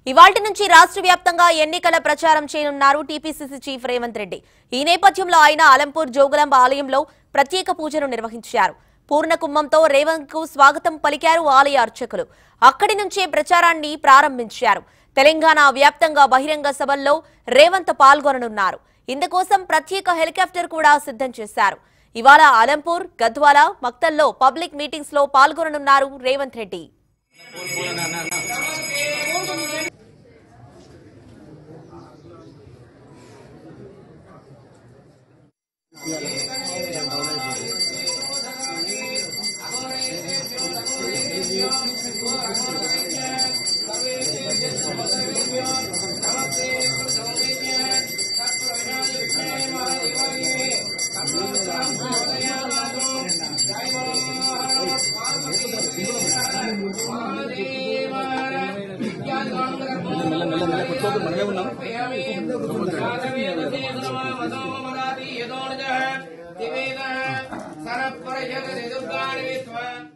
ఇవాల్టి నుంచి రాష్ట్ర వ్యాప్తంగా ఎన్నికల ప్రచారం చేయనున్నారు టీపీసీసీ చీఫ్ రేవంత్ రెడ్డి ఈ నేపథ్యంలో ఆయన అలంపూర్ జోగులాంబ ఆలయంలో ప్రత్యేక పూజలు నిర్వహించారు పూర్ణ కుంభంతో రేవంత్ కు స్వాగతం పలికారు ఆలయ అర్చకులు అక్కడి నుంచే ప్రచారాన్ని ప్రారంభించారు తెలంగాణ వ్యాప్తంగా బహిరంగ సభల్లో రేవంత్ పాల్గొననున్నారు ఇందుకోసం ప్రత్యేక హెలికాప్టర్ కూడా సిద్ధం చేశారు ఇవాళ అలంపూర్ గద్వాల మక్తల్లో పబ్లిక్ మీటింగ్స్ లో పాల్గొననున్నారు రేవంత్ రెడ్డి సరత్వర జగది దుర్గాని విశ్వ